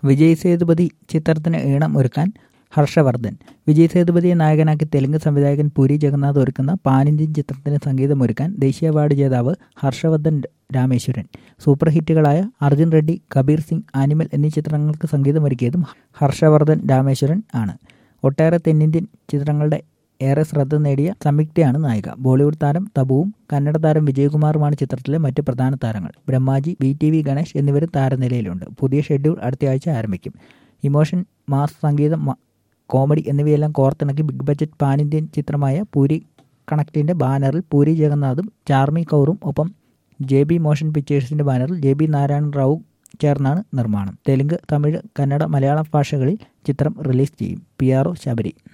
വിജയ് സേതുപതി ചിത്രത്തിന് ഈണം ഒരുക്കാൻ ഹർഷവർദ്ധൻ വിജയ് സേതുപതിയെ നായകനാക്കി തെലുങ്ക് സംവിധായകൻ പുരി ജഗന്നാഥ് ഒരുക്കുന്ന പാനിന്ത്യൻ ചിത്രത്തിന് സംഗീതമൊരുക്കാൻ ദേശീയ അവാർഡ് ജേതാവ് ഹർഷവർദ്ധൻ രാമേശ്വരൻ സൂപ്പർ ഹിറ്റുകളായ അർജുൻ റെഡ്ഡി കബീർ സിംഗ് ആനിമൽ എന്നീ ചിത്രങ്ങൾക്ക് സംഗീതമൊരുക്കിയതും ഹർഷവർദ്ധൻ രാമേശ്വരൻ ആണ് ഒട്ടേറെ തെന്നിന്ത്യൻ ചിത്രങ്ങളുടെ ഏറെ ശ്രദ്ധ നേടിയ സംയുക്തയാണ് നായിക ബോളിവുഡ് താരം തബുവും കന്നഡ താരം വിജയകുമാറുമാണ് ചിത്രത്തിലെ മറ്റ് പ്രധാന താരങ്ങൾ Brahmaji V T V Ganesh എന്നിവരും താരനിലയിലുണ്ട് പുതിയ ഷെഡ്യൂൾ അടുത്തയാഴ്ച ആരംഭിക്കും ഇമോഷൻ മാസ് സംഗീതം കോമഡി എന്നിവയെല്ലാം കോർത്തിണക്കി ബിഗ് ബഡ്ജറ്റ് പാൻ ഇന്ത്യൻ ചിത്രമായ പൂരി കണക്റ്റിൻ്റെ ബാനറിൽ പൂരി ജഗന്നാഥും ചാർമി കൗറും ഒപ്പം ജെ ബി മോഷൻ പിക്ചേഴ്സിൻ്റെ ബാനറിൽ ജെ ബി നാരായണ റാവു ചേർന്നാണ് നിർമ്മാണം തെലുങ്ക് തമിഴ് കന്നഡ മലയാളം ഭാഷകളിൽ ചിത്രം റിലീസ് ചെയ്യും പി ആർ ഒ ശബരി